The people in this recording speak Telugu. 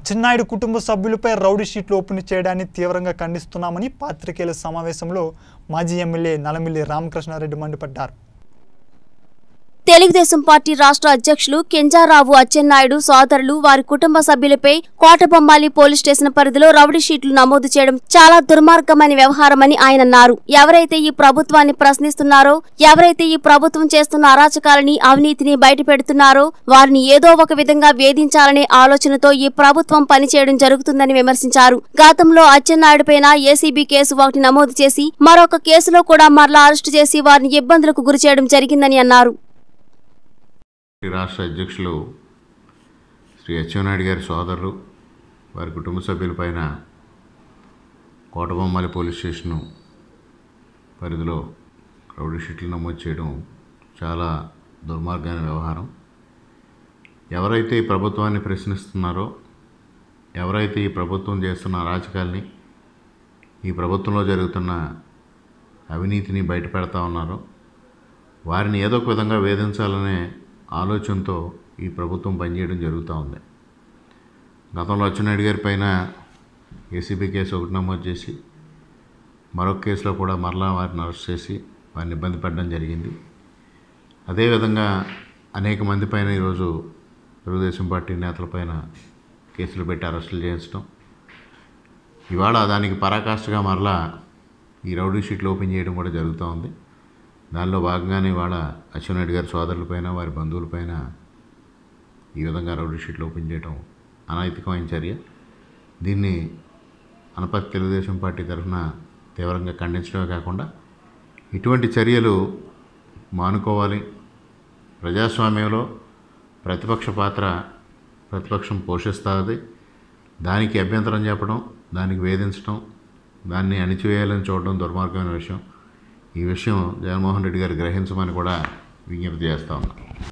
చిన్నాయుడు కుటుంబ సభ్యులపై రౌడీ షీట్లు ఓపెన్ చేయడాన్ని తీవ్రంగా ఖండిస్తున్నామని పాత్రికేయుల సమావేశంలో మాజీ ఎమ్మెల్యే నలమిల్లి రామకృష్ణారెడ్డి మండిపడ్డారు తెలుగుదేశం పార్టీ రాష్ట్ర అధ్యక్షులు కెంజారావు అచ్చెన్నాయుడు సోదరులు వారి కుటుంబ సభ్యులపై కోటబొమ్మాలి పోలీస్ స్టేషన్ పరిధిలో రౌడీ షీట్లు నమోదు చేయడం చాలా దుర్మార్గమైన వ్యవహారమని ఆయన అన్నారు ఎవరైతే ఈ ప్రభుత్వాన్ని ప్రశ్నిస్తున్నారో ఎవరైతే ఈ ప్రభుత్వం చేస్తున్న అరాచకాలని అవినీతిని బయటపెడుతున్నారో వారిని ఏదో ఒక విధంగా వేధించాలనే ఆలోచనతో ఈ ప్రభుత్వం పనిచేయడం జరుగుతుందని విమర్శించారు గతంలో అచ్చెన్నాయుడుపైన ఏసీబీ కేసు ఒకటి నమోదు చేసి మరొక కేసులో కూడా మరలా అరెస్టు చేసి వారిని ఇబ్బందులకు గురిచేయడం జరిగిందని అన్నారు ఈ రాష్ట్ర అధ్యక్షులు శ్రీ అచ్చెన్నాయుడు గారి సోదరులు వారి కుటుంబ సభ్యులపైన కోటబొమ్మాలి పోలీస్ స్టేషను పరిధిలో రౌడీ షీట్లు నమోదు చేయడం చాలా దుర్మార్గమైన వ్యవహారం ఎవరైతే ఈ ప్రభుత్వాన్ని ప్రశ్నిస్తున్నారో ఎవరైతే ఈ ప్రభుత్వం చేస్తున్న అరాచకాల్ని ఈ ప్రభుత్వంలో జరుగుతున్న అవినీతిని బయటపెడతా ఉన్నారో వారిని ఏదో ఒక విధంగా వేధించాలనే ఆలోచనతో ఈ ప్రభుత్వం పనిచేయడం జరుగుతూ ఉంది గతంలో అచ్చెన్నాయుడు గారి పైన ఏసీబీ కేసు ఒకటి నమోదు చేసి మరొక కేసులో కూడా మరలా వారిని అరెస్ట్ చేసి వారిని ఇబ్బంది పెట్టడం జరిగింది అదేవిధంగా అనేక మంది పైన ఈరోజు తెలుగుదేశం పార్టీ నేతలపైన కేసులు పెట్టి అరెస్టులు చేయించడం ఇవాళ దానికి పరాకాష్ఠగా మరలా ఈ రౌడీ షీట్లు ఓపెన్ చేయడం కూడా జరుగుతూ ఉంది దానిలో భాగంగానే ఇవాళ అచ్చెన్నాయుడు గారి సోదరులపైన వారి బంధువులపైన ఈ విధంగా రౌడీ షీట్లు ఓపెన్ చేయడం అనైతికమైన చర్య దీన్ని అనపతి తెలుగుదేశం పార్టీ తరఫున తీవ్రంగా ఖండించడమే కాకుండా ఇటువంటి చర్యలు మానుకోవాలి ప్రజాస్వామ్యంలో ప్రతిపక్ష పాత్ర ప్రతిపక్షం పోషిస్తుంది దానికి అభ్యంతరం చెప్పడం దానికి వేధించడం దాన్ని అణిచివేయాలని చూడడం దుర్మార్గమైన విషయం ఈ విషయం జగన్మోహన్ రెడ్డి గారు గ్రహించమని కూడా విజ్ఞప్తి చేస్తా ఉన్నాం